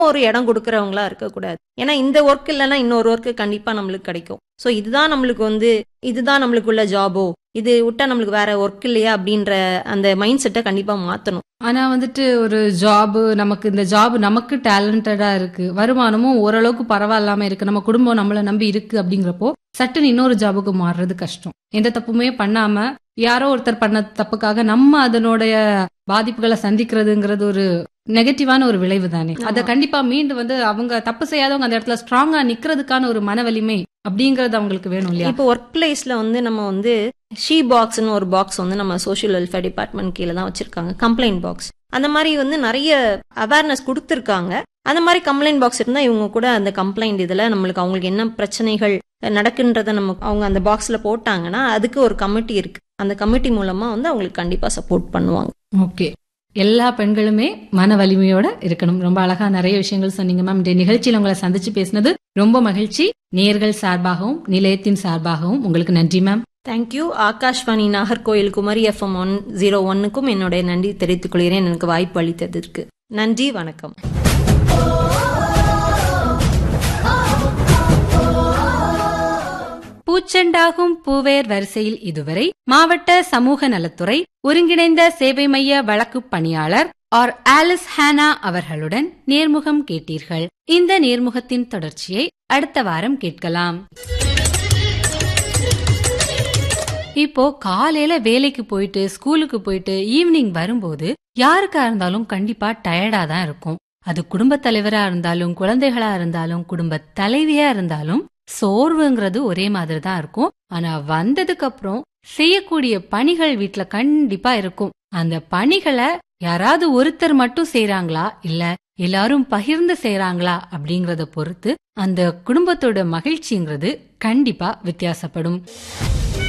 ஒரு இடம் கொடுக்கறவங்களா இருக்கக்கூடாது ஏன்னா இந்த ஒர்க் இல்லைன்னா இன்னொரு ஒர்க் கண்டிப்பா நம்மளுக்கு கிடைக்கும் ஸோ இதுதான் நம்மளுக்கு வந்து இதுதான் நம்மளுக்குள்ள ஜாபோ இது விட்டா நம்மளுக்கு வேற ஒர்க் இல்லையா அப்படின்ற அந்த மைண்ட் செட்டை கண்டிப்பா மாத்தணும் ஆனா வந்துட்டு ஒரு ஜாப் நமக்கு இந்த ஜாப் நமக்கு டேலண்டடா இருக்கு வருமானமும் ஓரளவுக்கு பரவாயில்லாம இருக்கு நம்ம குடும்பம் நம்மள நம்பி இருக்கு அப்படிங்கிறப்போ சட்டுன்னு இன்னொரு ஜாபுக்கு மாறுறது கஷ்டம் எந்த தப்புமே பண்ணாம யாரோ ஒருத்தர் பண்ண தப்புக்காக நம்ம அதனுடைய பாதிப்புகளை சந்திக்கிறதுங்கிறது ஒரு நெகட்டிவான ஒரு விளைவு தானே ஆமா. அதை கண்டிப்பா மீண்டு வந்து அவங்க தப்பு செய்யாதவங்க அந்த இடத்துல ஸ்ட்ராங்கா நிக்கிறதுக்கான ஒரு மன வலிமை அப்படிங்கறது அவங்களுக்கு வேணும் இல்லையா இப்போ ஒர்க் பிளேஸ்ல வந்து நம்ம வந்து ஷீ பாக்ஸ்னு ஒரு பாக்ஸ் வந்து நம்ம சோஷியல் வெல்ஃபேர் டிபார்ட்மெண்ட் கீழே தான் வச்சிருக்காங்க கம்ப்ளைண்ட் பாக்ஸ் அந்த மாதிரி வந்து நிறைய அவேர்னஸ் கொடுத்துருக்காங்க அந்த மாதிரி கம்ப்ளைண்ட் பாக்ஸ் இருந்தா இவங்க கூட அந்த கம்ப்ளைண்ட் இதுல நம்மளுக்கு அவங்களுக்கு என்ன பிரச்சனைகள் நடக்குன்றத நம்ம அவங்க அந்த பாக்ஸ்ல போட்டாங்கன்னா அதுக்கு ஒரு கமிட்டி இருக்கு அந்த கமிட்டி மூலமா வந்து அவங்களுக்கு கண்டிப்பா சப்போர்ட் பண்ணுவாங்க ஓகே எல்லா பெண்களுமே மன வலிமையோட இருக்கணும் ரொம்ப அழகா நிறைய விஷயங்கள் சொன்னீங்க மேம் இந்த நிகழ்ச்சியில உங்களை சந்திச்சு பேசினது ரொம்ப மகிழ்ச்சி நேர்கள் சார்பாகவும் நிலையத்தின் சார்பாகவும் உங்களுக்கு நன்றி ma'am thank you Akashvani Nagercoil Kumari FM one zero ஒன்னுக்கும் என்னுடைய நன்றி தெரிவித்துக் கொள்கிறேன் எனக்கு வாய்ப்பு அளித்ததற்கு நன்றி வணக்கம் பூச்செண்டாகும் பூவேர் வரிசையில் இதுவரை மாவட்ட சமூக நலத்துறை ஒருங்கிணைந்த சேவை மைய வழக்கு பணியாளர் ஆர் ஆலிஸ் ஹானா அவர்களுடன் நேர்முகம் கேட்டீர்கள் இந்த நேர்முகத்தின் தொடர்ச்சியை அடுத்த வாரம் கேட்கலாம் இப்போ காலையில வேலைக்கு போயிட்டு ஸ்கூலுக்கு போயிட்டு ஈவினிங் வரும்போது யாருக்கா இருந்தாலும் கண்டிப்பா டயர்டா தான் இருக்கும் அது குடும்பத் தலைவரா இருந்தாலும் குழந்தைகளா இருந்தாலும் குடும்ப தலைவியா இருந்தாலும் சோர்வுங்கிறது ஒரே மாதிரி தான் இருக்கும் ஆனா வந்ததுக்கு அப்புறம் செய்யக்கூடிய பணிகள் வீட்ல கண்டிப்பா இருக்கும் அந்த பணிகளை யாராவது ஒருத்தர் மட்டும் செய்றாங்களா இல்ல எல்லாரும் பகிர்ந்து செய்றாங்களா அப்படிங்கறத பொறுத்து அந்த குடும்பத்தோட மகிழ்ச்சிங்கிறது கண்டிப்பா வித்தியாசப்படும்